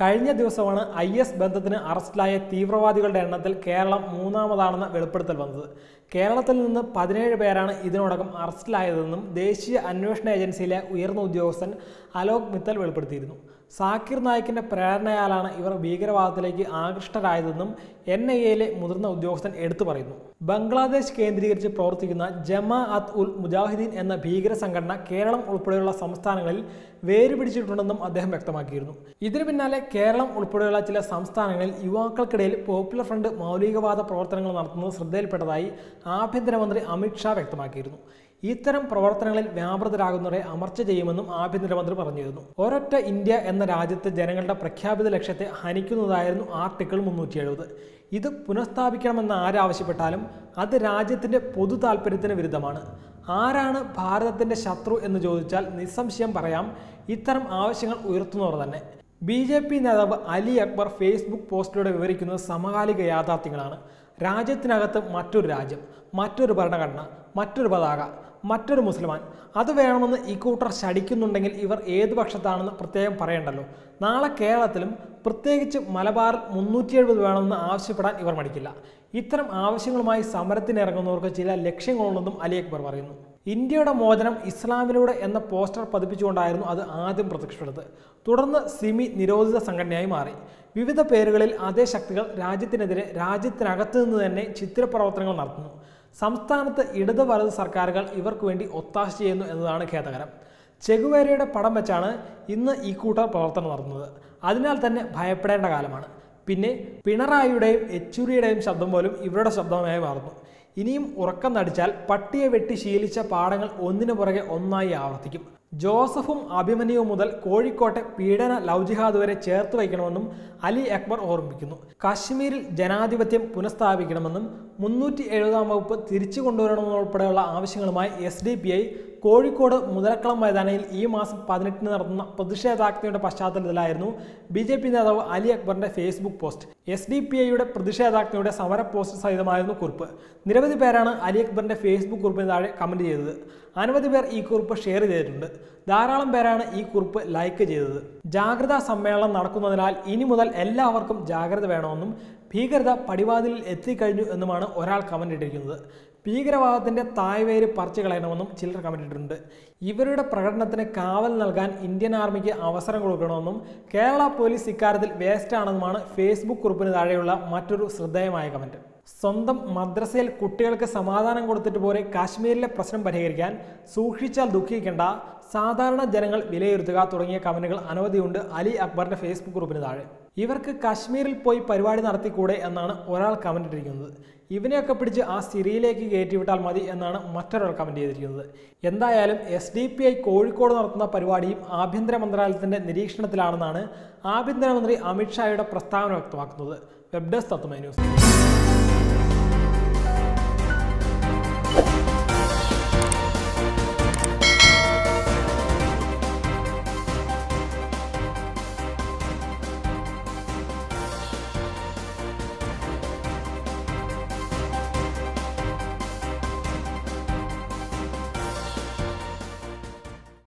കഴിഞ്ഞ ദിവസമാണ് I S ബന്ധത്തിന് അറസ്റ്റിലായ തീവ്രവാദികളുടെ എണ്ണത്തിൽ കേരളം മൂന്നാമതാണെന്ന വെളിപ്പെടുത്തൽ വന്നത് കേരളത്തിൽ നിന്ന് പതിനേഴ് പേരാണ് ഇതിനോടകം അറസ്റ്റിലായതെന്നും ദേശീയ അന്വേഷണ ഏജൻസിയിലെ ഉയർന്ന ഉദ്യോഗസ്ഥൻ അലോക് മിത്തൽ വെളിപ്പെടുത്തിയിരുന്നു സാക്കിർ നായിക്കിന്റെ പ്രേരണയാലാണ് ഇവർ ഭീകരവാദത്തിലേക്ക് ആകൃഷ്ടരായതെന്നും എൻ ഐ എയിലെ മുതിർന്ന ഉദ്യോഗസ്ഥൻ എടുത്തു പറയുന്നു ബംഗ്ലാദേശ് കേന്ദ്രീകരിച്ച് പ്രവർത്തിക്കുന്ന ജമാ അത്ത് ഉൽ മുജാഹിദീൻ എന്ന ഭീകര സംഘടന കേരളം ഉൾപ്പെടെയുള്ള സംസ്ഥാനങ്ങളിൽ വേരുപിടിച്ചിട്ടുണ്ടെന്നും അദ്ദേഹം വ്യക്തമാക്കിയിരുന്നു ഇതിനു പിന്നാലെ കേരളം ഉൾപ്പെടെയുള്ള ചില സംസ്ഥാനങ്ങളിൽ യുവാക്കൾക്കിടയിൽ പോപ്പുലർ ഫ്രണ്ട് മൗലികവാദ പ്രവർത്തനങ്ങൾ നടത്തുന്നത് ശ്രദ്ധയിൽപ്പെട്ടതായി ആഭ്യന്തരമന്ത്രി അമിത്ഷാ വ്യക്തമാക്കിയിരുന്നു ഇത്തരം പ്രവർത്തനങ്ങളിൽ വ്യാപൃതരാകുന്നവരെ അമർച്ച ചെയ്യുമെന്നും ആഭ്യന്തരമന്ത്രി പറഞ്ഞിരുന്നു ഒരൊറ്റ ഇന്ത്യ എന്ന രാജ്യത്തെ ജനങ്ങളുടെ പ്രഖ്യാപിത ലക്ഷ്യത്തെ ഹനിക്കുന്നതായിരുന്നു ആർട്ടിക്കിൾ മുന്നൂറ്റി എഴുപത് ഇത് പുനഃസ്ഥാപിക്കണമെന്ന് ആരാവശ്യപ്പെട്ടാലും അത് രാജ്യത്തിന്റെ പൊതു താല്പര്യത്തിന് വിരുദ്ധമാണ് ആരാണ് ഭാരതത്തിന്റെ ശത്രു എന്ന് ചോദിച്ചാൽ നിസ്സംശയം പറയാം ഇത്തരം ആവശ്യങ്ങൾ ഉയർത്തുന്നവർ തന്നെ ബി ജെ പി നേതാവ് അലി അക്ബർ ഫേസ്ബുക്ക് പോസ്റ്റിലൂടെ വിവരിക്കുന്നത് സമകാലിക യാഥാർത്ഥ്യങ്ങളാണ് രാജ്യത്തിനകത്ത് മറ്റൊരു രാജ്യം മറ്റൊരു ഭരണഘടന മറ്റൊരു പതാക മറ്റൊരു മുസ്ലിമാൻ അത് വേണമെന്ന് ഇക്കൂട്ടർ ശടിക്കുന്നുണ്ടെങ്കിൽ ഇവർ ഏത് പക്ഷത്താണെന്ന് പ്രത്യേകം പറയണ്ടല്ലോ നാളെ കേരളത്തിലും പ്രത്യേകിച്ച് മലബാറിൽ മുന്നൂറ്റി എഴുപത് വേണമെന്ന് ആവശ്യപ്പെടാൻ ഇവർ മടിക്കില്ല ഇത്തരം ആവശ്യങ്ങളുമായി സമരത്തിനിറങ്ങുന്നവർക്ക് ചില ലക്ഷ്യങ്ങളുണ്ടെന്നും അലി അക്ബർ പറയുന്നു ഇന്ത്യയുടെ മോചനം ഇസ്ലാമിലൂടെ എന്ന പോസ്റ്റർ പതിപ്പിച്ചുകൊണ്ടായിരുന്നു അത് ആദ്യം പ്രത്യക്ഷപ്പെട്ടത് തുടർന്ന് സിമി നിരോധിത സംഘടനയായി മാറി വിവിധ പേരുകളിൽ അതേ ശക്തികൾ രാജ്യത്തിനെതിരെ രാജ്യത്തിനകത്ത് നിന്ന് തന്നെ ചിത്രപ്രവർത്തനങ്ങൾ നടത്തുന്നു സംസ്ഥാനത്ത് ഇടത് വലത് സർക്കാരുകൾ ഇവർക്ക് വേണ്ടി ഒത്താശ ചെയ്യുന്നു എന്നതാണ് ഖേദകരം ചെഗുവേരയുടെ പടം വെച്ചാണ് ഇന്ന് ഈ കൂട്ടർ പ്രവർത്തനം നടത്തുന്നത് അതിനാൽ തന്നെ ഭയപ്പെടേണ്ട കാലമാണ് പിന്നെ പിണറായിയുടെയും യെച്ചൂരിയുടെയും ശബ്ദം പോലും ഇവരുടെ ശബ്ദമായി മാറുന്നു ഇനിയും ഉറക്കം നടിച്ചാൽ പട്ടിയെ വെട്ടി ശീലിച്ച പാഠങ്ങൾ ഒന്നിനു പുറകെ ഒന്നായി ആവർത്തിക്കും ജോസഫും അഭിമന്യുവും മുതൽ കോഴിക്കോട്ടെ പീഡന ലവ് ജിഹാദ് വരെ ചേർത്ത് വയ്ക്കണമെന്നും അലി അക്ബർ ഓർമ്മിപ്പിക്കുന്നു കാശ്മീരിൽ ജനാധിപത്യം പുനഃസ്ഥാപിക്കണമെന്നും മുന്നൂറ്റി എഴുപതാം വകുപ്പ് തിരിച്ചു കൊണ്ടുവരണമെന്നുൾപ്പെടെയുള്ള ആവശ്യങ്ങളുമായി S D P I Kozhikode Muthalakulam മൈതാനിയിൽ ഈ മാസം പതിനെട്ടിന് നടത്തുന്ന പ്രതിഷേധാജ്ഞയുടെ പശ്ചാത്തലത്തിലായിരുന്നു ബി ജെ പി നേതാവ് അലി അക്ബറിന്റെ Facebook post S D P ഐയുടെ പ്രതിഷേധാജ്ഞയുടെ സമര പോസ്റ്റ് സഹിതമായിരുന്നു കുറിപ്പ് നിരവധി പേരാണ് അലി അക്ബറിന്റെ ഫേസ്ബുക്ക് കുറിപ്പിന് താഴെ കമന്റ് ചെയ്തത് അനവധി പേർ ഈ കുറിപ്പ് ഷെയർ ചെയ്തിട്ടുണ്ട് ധാരാളം പേരാണ് ഈ കുറിപ്പ് ലൈക്ക് ചെയ്തത് ജാഗ്രതാ സമ്മേളനം നടക്കുന്നതിനാൽ ഇനി മുതൽ എല്ലാവർക്കും ജാഗ്രത വേണമെന്നും ഭീകരത പടിവാതിലിൽ എത്തിക്കഴിഞ്ഞു എന്നുമാണ് ഒരാൾ കമന്റ് ഇട്ടിരിക്കുന്നത് ഭീകരവാദത്തിന്റെ തായ്വേര് പറിച്ചു കളയണമെന്നും ചിലർ കമന്റ് ഇട്ടിട്ടുണ്ട് ഇവരുടെ പ്രകടനത്തിന് കാവൽ നൽകാൻ ഇന്ത്യൻ ആർമിക്ക് അവസരം കൊടുക്കണമെന്നും കേരള പോലീസ് ഇക്കാര്യത്തിൽ വേസ്റ്റ് ആണെന്നുമാണ് ഫേസ്ബുക്ക് കുറിപ്പിന് താഴെയുള്ള മറ്റൊരു ശ്രദ്ധേയമായ കമന്റ് സ്വന്തം മദ്രസയിൽ കുട്ടികൾക്ക് സമാധാനം കൊടുത്തിട്ട് പോരെ കാശ്മീരിലെ പ്രശ്നം പരിഹരിക്കാൻ സൂക്ഷിച്ചാൽ ദുഃഖിക്കേണ്ട സാധാരണ ജനങ്ങൾ വിലയിരുത്തുക തുടങ്ങിയ കമന്റുകൾ അനവധിയുണ്ട് അലി അക്ബറിന്റെ ഫേസ്ബുക്ക് ഗ്രൂപ്പിന് താഴെ ഇവർക്ക് കാശ്മീരിൽ പോയി പരിപാടി നടത്തിക്കൂടെ എന്നാണ് ഒരാൾ കമന്റ് ഇട്ടിരിക്കുന്നത് ഇവനെയൊക്കെ പിടിച്ച് ആ സിറിയിലേക്ക് കയറ്റിവിട്ടാൽ മതി എന്നാണ് മറ്റൊരാൾ കമന്റ് ചെയ്തിരിക്കുന്നത് എന്തായാലും S D P I Kozhikode നടത്തുന്ന പരിപാടിയും ആഭ്യന്തര മന്ത്രാലയത്തിന്റെ നിരീക്ഷണത്തിലാണെന്നാണ് ആഭ്യന്തരമന്ത്രി അമിത്ഷായുടെ പ്രസ്താവന വ്യക്തമാക്കുന്നത് വെബ് ഡെസ്ക് തത്വമൈ ന്യൂസ്